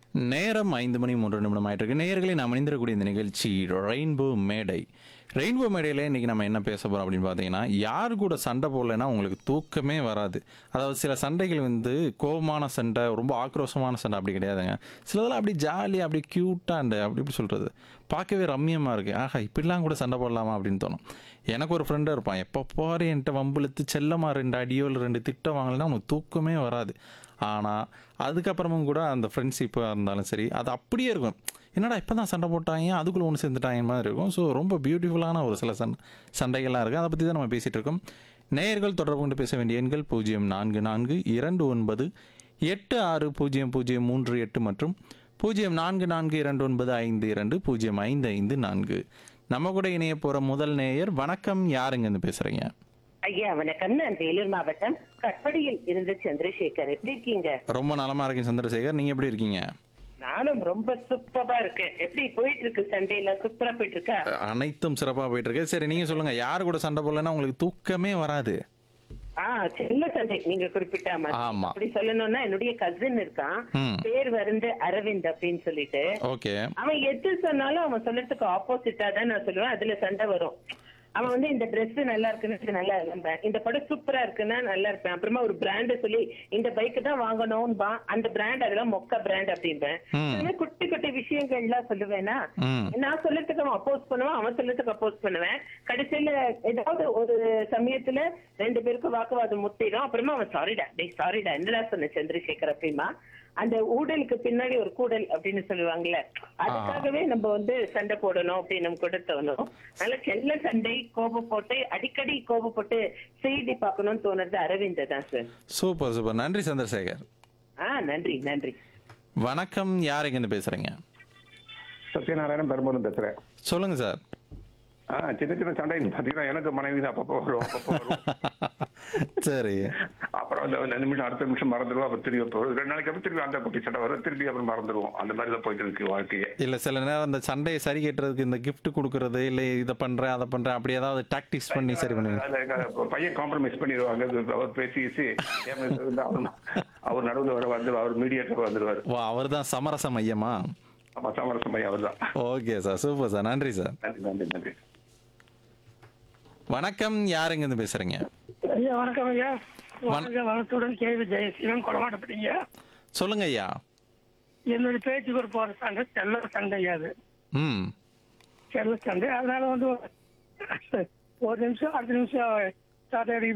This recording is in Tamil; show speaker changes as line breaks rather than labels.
நேரம் ஐந்து மணி மூன்று நிமிடம் ஆயிட்டு இருக்கு நேயர்களை நாம் இணைந்திருக்கக்கூடிய இந்த நிகழ்ச்சி ரெயின்போ மேடை ரெயின்போ மேடையில் இன்னைக்கு நம்ம என்ன பேச போறோம் அப்படின்னு பார்த்தீங்கன்னா யார் கூட சண்டை போடலைன்னா உங்களுக்கு தூக்கமே வராது அதாவது சில சண்டைகள் வந்து கோபமான சண்டை ரொம்ப ஆக்ரோஷமான சண்டை அப்படி கிடையாதுங்க சிலதெல்லாம் அப்படி ஜாலியாக அப்படி க்யூட்டாக அண்ட் அப்படி இப்படி சொல்கிறது பார்க்கவே ரம்மியமாக இருக்குது ஆஹா இப்படிலாம் கூட சண்டை போடலாமா அப்படின்னு தோணும் எனக்கு ஒரு ஃப்ரெண்டாக இருப்பான் எப்போ போகிற என்கிட்ட வம்பிழுத்து செல்லமாக ரெண்டு அடியோ இல்லை ரெண்டு திட்டம் வாங்கலைன்னா அவனுக்கு தூக்கமே வராது ஆனால் அதுக்கப்புறமும் கூட அந்த ஃப்ரெண்ட்ஷிப்பாக இருந்தாலும் சரி அது அப்படியே இருக்கும் என்னடா இப்போ தான் சண்டை போட்டாங்க அதுக்குள்ளே ஒன்று சேர்ந்துட்டாங்க மாதிரி இருக்கும் ஸோ ரொம்ப பியூட்டிஃபுல்லான ஒரு சில சண்டை சண்டைகள்லாம் இருக்குது அதை பற்றி தான் நம்ம பேசிகிட்டு இருக்கோம் நேயர்கள் தொடர்பு கொண்டு பேச வேண்டிய எண்கள் பூஜ்ஜியம் நான்கு நான்கு இரண்டு ஒன்பது எட்டு ஆறு பூஜ்ஜியம் பூஜ்ஜியம் மூன்று எட்டு மற்றும் பூஜ்ஜியம் நான்கு நான்கு இரண்டு ஒன்பது ஐந்து இரண்டு பூஜ்ஜியம் ஐந்து ஐந்து நான்கு நம்ம கூட இணைய போகிற முதல் நேயர் வணக்கம் யாருங்கன்னு பேசுகிறீங்க
ஐயா வணக்கம் நான் வேலூர் மாவட்டம் கட்படியில் இருந்து சந்திரசேகர் எப்படி இருக்கீங்க
ரொம்ப நலமாக இருக்கேன் சந்திரசேகர் நீங்கள் எப்படி இருக்கீங்க
நானும் ரொம்ப சூப்பரா இருக்கேன் எப்படி போயிட்டு இருக்கு சண்டே எல்லாம் சூப்பரா போயிட்டு இருக்கா
அனைத்தும் சிறப்பாக போயிட்டு இருக்கு சரி நீங்கள் சொல்லுங்கள் யார் கூட சண்டை போடலைன்னா உங்களுக்கு தூக்கமே வராது
ஆ சின்ன சண்டை நீங்க குறிப்பிட்ட மாதிரி
ஆமா.
அப்படி சொல்லணும்னா என்னுடைய கசின் இருக்கான்
ம்.
பேர் வந்து அரவிந்த் அப்படின்னு சொல்லிட்டு
ஓகே
அவன் எது சொன்னாலும் அவன் சொல்றதுக்கு ஆப்போசிட்டா தான் நான் சொல்லுவேன் அதுல சண்டை வரும் அவன் வந்து இந்த Dress நல்லா இருக்குன்னு நல்லா இருப்பேன் இந்த படம் சூப்பரா இருக்குன்னா நல்லா இருப்பேன் அப்புறமா ஒரு பிராண்ட் சொல்லி இந்த பைக் தான் வாங்கணும்பா அந்த பிராண்ட் அதெல்லாம் மொக்க பிராண்ட் அப்படின்பேன்
ம்.
இந்த மாதிரி குட்டி குட்டி விஷயங்கள்லாம் சொல்லுவேனா
ம்
நான் சொல்லறதுக்கு அவன் அப்போஸ் பண்ணுவான் அவன் சொல்லறதுக்கு அப்போஸ் பண்ணுவேன் கடைசியில ஏதாவது ஒரு சமயத்துல ரெண்டு பேருக்கும் வாக்குவாதம் முட்டிடும் அப்புறமா அவன் சாரிடா டேய் சாரிடா என்னடா சொன்ன சந்திரசேகர் அப்படிமா அந்த ஊடலுக்கு பின்னாடி ஒரு கூடல் அப்படின்னு சொல்லுவாங்கல்ல அதுக்காகவே நம்ம வந்து சண்டை போடணும் அப்படின்னு நம்ம கூட தோணும் நல்ல செல்ல சண்டை கோபப்போட்டு அடிக்கடி கோபப்பட்டு செய்தி பார்க்கணும்னு தோணுறது அரவிந்த் தான் சார்
சூப்பர் சூப்பர் நன்றி சந்திரசேகர்
ஆ நன்றி நன்றி
வணக்கம் யாருங்கன்னு பேசுகிறீங்க
சத்யநாராயணன் பெரும்பலூர் பேசுறேன்
சொல்லுங்க சார்
ஆ சின்ன சின்ன சண்டை பார்த்தீங்கன்னா எனக்கு மனைவி தான் அப்பப்போ வரும் அப்பப்போ வரும்
சரி
அப்புறம் அந்த அந்த நிமிஷம் அடுத்த நிமிஷம் மறந்துடுவோம் அப்புறம் திரும்பி அப்போ ரெண்டு நாளைக்கு அப்புறம் திரும்பி அந்த குட்டி சண்டை வரும் திரும்பி அப்புறம் மறந்துடுவோம் அந்த மாதிரி தான் போயிட்டு இருக்கு வாழ்க்கையே
இல்ல சில நேரம் அந்த சண்டையை சரி கட்டுறதுக்கு இந்த gift கொடுக்கறது இல்லை இதை பண்றேன் அதை பண்றேன் அப்படி ஏதாவது டாக்டிக்ஸ் பண்ணி சரி பண்ணுவீங்க
அது எங்க பையன் காம்ப்ரமைஸ் பண்ணிடுவாங்க அது அவர் பேசி பேசி ஏமாந்து வந்து அவர் அவர் நடுவில் வர வந்து அவர் மீடியேட்டர் வந்துடுவார்
வா அவர் தான் சமரச மையமா
ஆமா சமரசம் பையன் அவர் தான்
ஓகே சார் சூப்பர் சார் நன்றி சார்
நன்றி நன்றி நன்றி
வணக்கம் யாருங்கன்னு பேசுறீங்க
ஐயா வணக்கம் ஐயா வாழ்க வளத்துடன் கேள்வி ஜெயசீலன் கொடமாட்டப்பட்டீங்க
சொல்லுங்க ஐயா
என்னுடைய பேச்சுக்கு ஒரு போற சண்டை செல்ல சண்டை ஐயா அது
ம்
செல்ல சண்டை அதனால வந்து ஒரு நிமிஷம் அடுத்த நிமிஷம் ஸ்டார்ட் ஆகிடுது